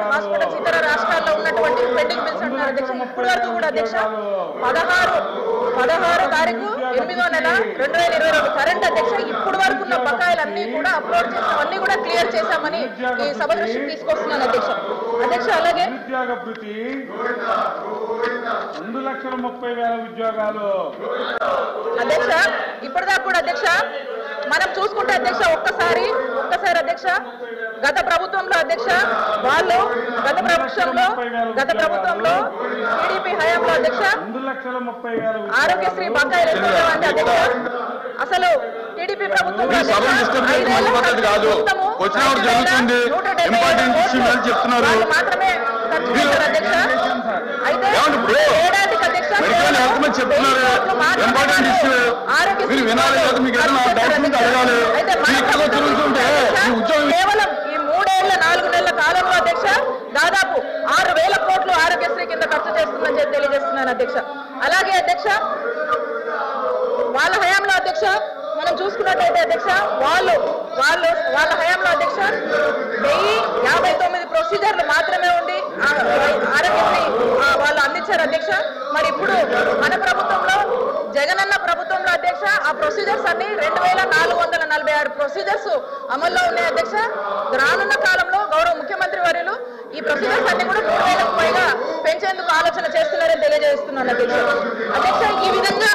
Private hospitals ఇతర రాష్ట్రాల్లో ఉన్నటువంటి పెండింగ్ బిల్స్ అంటున్నారు అధ్యక్ష ఇప్పటి వరకు కూడా అధ్యక్ష పదహారు పదహారో తారీఖు ఎనిమిదో నెల రెండు వేల ఇరవై రెండు కరెంట్ అధ్యక్ష ఇప్పుడు వరకు ఉన్న బకాయిలన్నీ కూడా అప్లోడ్ చేసామన్నీ కూడా క్లియర్ చేశామని ఈ సభ దృష్టికి తీసుకొస్తున్నాను అధ్యక్ష అధ్యక్ష అలాగే నిరుద్యోగ భృతి రెండు లక్షల ముప్పై వేల ఉద్యోగాలు అధ్యక్ష ఇప్పటిదాకా కూడా అధ్యక్ష మనం చూసుకుంటే అధ్యక్ష ఒక్కసారి ఒక్కసారి అధ్యక్ష గత ప్రభుత్వంలో అధ్యక్ష వాళ్ళు గత ప్రభుత్వంలో గత ప్రభుత్వంలో టీడీపీ హయాంలో అధ్యక్ష రెండు లక్షల ముప్పై వేల ఉద్యోగాలు. ఆరోగ్యశ్రీ బకాయిలు ఎంత ఉండేవండి అధ్యక్ష అసలు టీడీపీ ప్రభుత్వంలో ఈ సభను అధ్యక్ష, డిస్టర్బ్ చేయడం ఐదేళ్ల మంచి పద్ధతి కాదు. మొత్తము వచ్చినప్పుడు ఐదు వేల జరుగుతుంది. నూట డెబ్బై ఇంపార్టెంట్ ఐదు ఇష్యూ కోట్లు మీద చెప్తున్నారు. వాళ్ళు మాత్రమే ఖర్చు చేశారు అధ్యక్ష అయితే ఏమండి ఇప్పుడు? ఏడాదికి అధ్యక్ష మెడికల్ హెల్త్ మీద చెప్తున్నారు. వెయ్యి కోట్లు మాత్రమే ఇంపార్టెంట్ ఇష్యూ. ఆరోగ్యశ్రీ మీరు వినాలి కదా, మీకు ఏదైనా ఖర్చు డౌట్ ఉంటే చేశారు అడగాలి. అయితే మన మీరు ఇక్కడ ప్రభుత్వం తిరుగుతుంటే అధ్యక్ష, ఈ ఉద్యోగం కేవలం ఈ మూడేళ్ల నాలుగు నెలల కాలంలో అధ్యక్ష దాదాపు ఆరు వేల కోట్లు ఆరోగ్యశ్రీ కింద ఖర్చు చేస్తుందని చెప్పి తెలియజేస్తున్నాను అధ్యక్ష అలాగే అధ్యక్ష వాళ్ళ హయాంలో అధ్యక్ష మనం చూసుకున్నట్టయితే అధ్యక్ష వాళ్ళు వాళ్ళు వాళ్ళ హయాంలో అధ్యక్ష వెయ్యి యాభై తొమ్మిది ప్రొసీజర్లు మాత్రమే ఉండి ఆ- ఆరోగ్యశ్రీ ఆ, వాళ్ళు అందించారు అధ్యక్ష మరి ఇప్పుడు మన ప్రభుత్వంలో జగనన్న ప్రభుత్వంలో అధ్యక్ష ఆ ప్రొసీజర్స్ అన్ని రెండు వేల నాలుగు వందల నలభై ఆరు ప్రొసీజర్స్ అమల్లో ఉన్నాయి అధ్యక్ష రానున్న కాలంలో గౌరవ ముఖ్యమంత్రి వర్యులు ఈ ప్రొసీజర్స్ అన్ని కూడా మూడు వేలకు పైగా పెంచేందుకు ఆలోచన చేస్తున్నారని తెలియజేస్తున్నాను అధ్యక్ష అధ్యక్ష ఈ విధంగా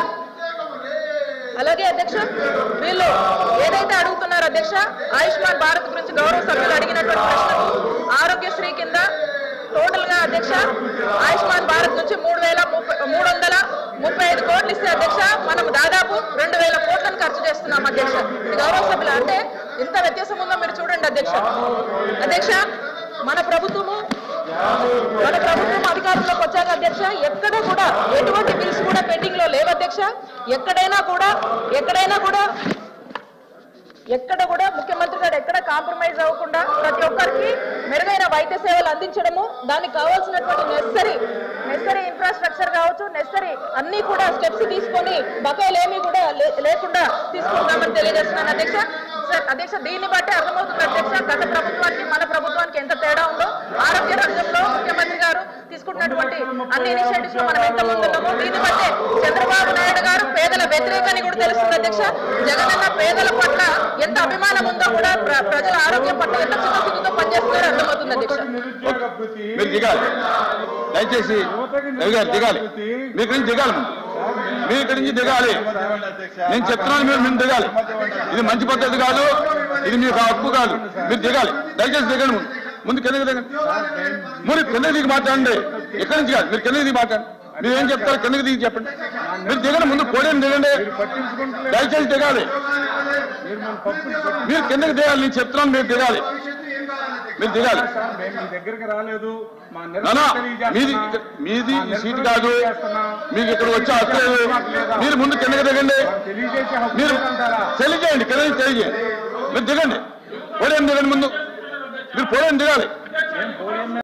అలాగే అధ్యక్ష వీళ్ళు ఏదైతే అడుగుతున్నారో అధ్యక్ష ఆయుష్మాన్ భారత్ గురించి గౌరవ సభ్యులు అడిగినటువంటి ప్రశ్నకు ఆరోగ్యశ్రీ కింద టోటల్ గా అధ్యక్ష ఆయుష్మాన్ భారత్ నుంచి మూడు వేల ముప్పై మూడు వందల ముప్పై ఐదు కోట్లు ఇస్తే అధ్యక్ష మనం దాదాపు రెండు వేల కోట్లను ఖర్చు చేస్తున్నాం అధ్యక్ష ఇది గౌరవ సభ్యులు అంటే ఎంత వ్యత్యాసం ఉందో మీరు చూడండి అధ్యక్ష అధ్యక్ష మన ప్రభుత్వము మన ప్రభుత్వం అధికారంలోకి వచ్చాక అధ్యక్ష ఎక్కడ కూడా ఎటువంటి బిల్స్ కూడా పెండింగ్ లో లేవు అధ్యక్ష ఎక్కడైనా కూడా ఎక్కడైనా కూడా ఎక్కడ కూడా ముఖ్యమంత్రి గారు ఎక్కడ కాంప్రమైజ్ అవ్వకుండా ప్రతి ఒక్కరికి మెరుగైన వైద్య సేవలు అందించడము దానికి కావాల్సినటువంటి నెసరీ నెసరీ ఇన్ఫ్రాస్ట్రక్చర్ కావచ్చు నెసరీ అన్ని కూడా స్టెప్స్ తీసుకొని బకాయిలు ఏమీ కూడా లే- లేకుండా తీసుకుంటామని తెలియజేస్తున్నాను అధ్యక్ష సార్ అధ్యక్ష దీన్ని బట్టి అర్థమవుతుంది అధ్యక్ష గత ప్రభుత్వానికి మన ప్రభుత్వానికి ఎంత తేడా ఉందో ఆరోగ్య రంగంలో ముఖ్యమంత్రి గారు తీసుకుంటున్నటువంటి అన్ని ఇనిషియేటివ్స్ లో మనం ఎంత ముందున్నామో దీన్ని బట్టే చంద్రబాబు నాయుడు గారు పేదల వ్యతిరేకని కూడా తెలుస్తుంది అధ్యక్ష జగనన్న పేదల పట్ల ఎంత అభిమానం ఉందో కూడా ప్ర- ప్రజల ఆరోగ్యం పట్ల ఎంత చిత్తశుద్ధితో పనిచేస్తున్నారో అర్థమవుతుంది అధ్యక్ష యువతకి నిరుద్యోగ భృతి మీరు దిగాలి దయచేసి రవి గారు దిగాలి మీ ఇక్కడి నుంచి దిగాలి ముందు. మీరు ఇక్కడి నుంచి దిగాలి నేను చెప్తున్నాను మీరు మీరు దిగాలి ఇది మంచి పద్ధతి కాదు ఇది మీకు హక్కు కాదు మీరు దిగాలి దయచేసి దిగండి ముందు ముందు కిందకి దిగండి మీరు కిందకి దిగి మాట్లాడండి ఎక్కడి నుంచి కాదు మీరు కిందకి దిగి మాట్లాడండి మీరు ఏం చెప్తారు కిందకి దిగి చెప్పండి మీరు దిగండి ముందు పోడేం దిగండి పట్టించుకుంటలేదు దయచేసి దిగాలి మీరు మన పప్పు మీరు కిందకి దిగాలి నేను చెప్తున్నాను మీరు దిగాలి మీరు దిగాలి సార్, మేము మీ దగ్గరికి రాలేదు మా నానా నిరసన మీది తెలియజేస్తున్నాం. మీది మా ఈ నిరసన సీట్ కాదు తెలియజేస్తున్నాం. మీకు ఇక్కడ వచ్చే హక్కు లేదు మీరు ముందు కిందకి దిగండి తెలియజేసే హక్కు మీరు లేదంటారా? తెలియజేయండి కింద నుంచి తెలియజేయండి మీరు దిగండి పోలేం దిగండి ముందు మీరు పోలేం దిగాలి ఏం పోలేం